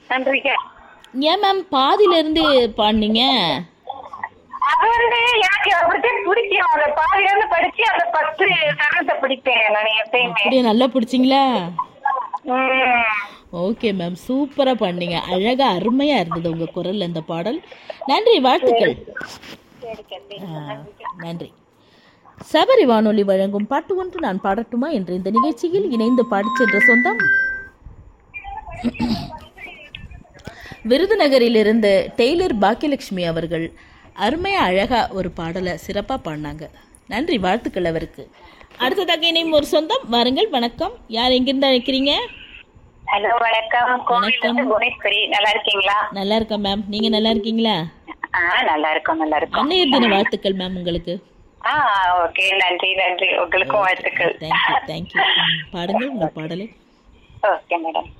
நன்றிங்க ஏன் மேம் பாதியில இருந்து பாடினீங்க அது வந்து எனக்கு அப்படித்தான் பிடிக்கும் அந்த பாதியில இருந்து படிச்சு அந்த பத்து சரணத்தை பிடிப்பேன் நான் எப்பயுமே அப்படியே நல்லா பிடிச்சிங்களா உம். ஓகே மேம் சூப்பரா பண்ணீங்க அழகா அருமையா இருந்தது உங்க குரல்ல இந்த பாடல் நன்றி வாழ்த்துக்கள் சரி கத்தி ஆ, நன்றி சபரி வானொலி வழங்கும் பாட்டு ஒன்று நான் பாடட்டுமா என்ற இந்த நிகழ்ச்சியில் இணைந்து பாடிச் சென்ற சொந்தம் விருதுநகரிலிருந்து டெய்லர் பாக்கியலட்சுமி அவர்கள் அருமையா அழகா ஒரு பாடலை சிறப்பா பாடினாங்க நன்றி வாழ்த்துக்கள் அவருக்கு அடுத்ததாக இணையும் ஒரு சொந்தம் வாருங்கள் வணக்கம் யார் எங்கிருந்து அழைக்கிறீங்க ஹலோ வணக்கம் கோவிலிருந்து புவனேஸ்வரி நல்லா இருக்கீங்களா நல்லா இருக்கேன் மேம் நீங்க நல்லா இருக்கீங்களா ஆ நல்லா இருக்கோம் நல்லா இருக்கோம் அன்னையர் தின வாழ்த்துக்கள் மேம் உங்களுக்கு ஆ ஓகே நன்றி நன்றி உங்களுக்கும் வாழ்த்துக்கள் தேங்க்யூ தேங்க்யூ பாடுங்கள் உங்கள் பாடலை ஓகே மேடம்